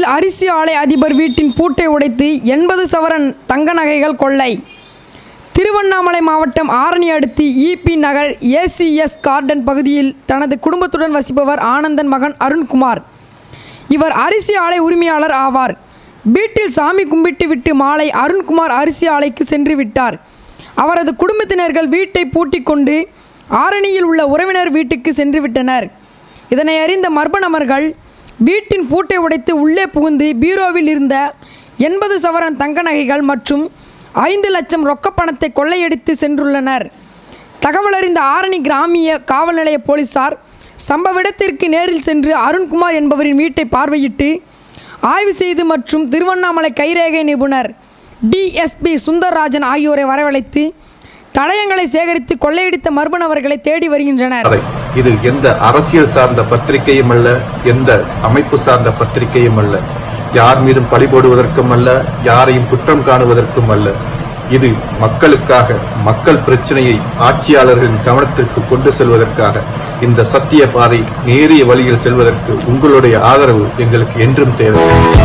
அரிசி ஆலை அதிபர் வீட்டின் பூட்டை உடைத்து எண்பது சவரன் தங்க நகைகள் கொள்ளை திருவண்ணாமலை மாவட்டம் ஆரணி அடுத்து இபி நகர் ஏசிஎஸ் கார்டன் பகுதியில் தனது குடும்பத்துடன் வசிப்பவர் ஆனந்தன் மகன் அருண்குமார் இவர் அரிசி ஆலை உரிமையாளர் ஆவார் வீட்டில் சாமி கும்பிட்டு விட்டு மாலை அருண்குமார் அரிசி ஆலைக்கு சென்று விட்டார் அவரது குடும்பத்தினர்கள் வீட்டை பூட்டிக் கொண்டு ஆரணியில் உள்ள உறவினர் வீட்டுக்கு சென்று விட்டனர் இதனை அறிந்த மர்ம நபர்கள் வீட்டின் பூட்டை உடைத்து உள்ளே புகுந்து பீரோவில் இருந்த எண்பது சவரன் தங்க நகைகள் மற்றும் ஐந்து லட்சம் ரொக்க பணத்தை கொள்ளையடித்து சென்றுள்ளனர் தகவலறிந்த ஆரணி கிராமிய காவல் நிலைய போலீசார் சம்பவ இடத்திற்கு நேரில் சென்று அருண்குமார் என்பவரின் வீட்டை பார்வையிட்டு ஆய்வு செய்து மற்றும் திருவண்ணாமலை கைரேகை நிபுணர் டிஎஸ்பி சுந்தர்ராஜன் ஆகியோரை வரவழைத்து தடயங்களை சேகரித்து கொள்ளையடித்த மர்ம நபர்களை தேடி வருகின்றனர் அதை இது எந்த அரசியல் சார்ந்த பத்திரிகையும் அல்ல எந்த அமைப்பு சார்ந்த பத்திரிகையும் அல்ல யார் மீதும் பழி போடுவதற்கும் அல்ல யாரையும் குற்றம் காணுவதற்கும் அல்ல இது மக்களுக்காக மக்கள் பிரச்சனையை ஆட்சியாளர்களின் கவனத்திற்கு கொண்டு செல்வதற்காக இந்த சத்திய பாதை நேரிய வழியில் செல்வதற்கு உங்களுடைய ஆதரவு எங்களுக்கு என்றும் தேவை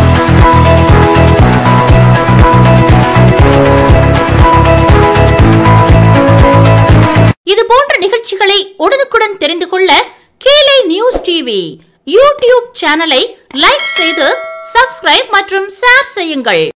இது போன்ற நிகழ்ச்சிகளை உடனுக்குடன் தெரிந்து கொள்ள கேலை நியூஸ் டிவி யூடியூப் சேனலை லைக் செய்து சப்ஸ்கிரைப் மற்றும் ஷேர் செய்யுங்கள்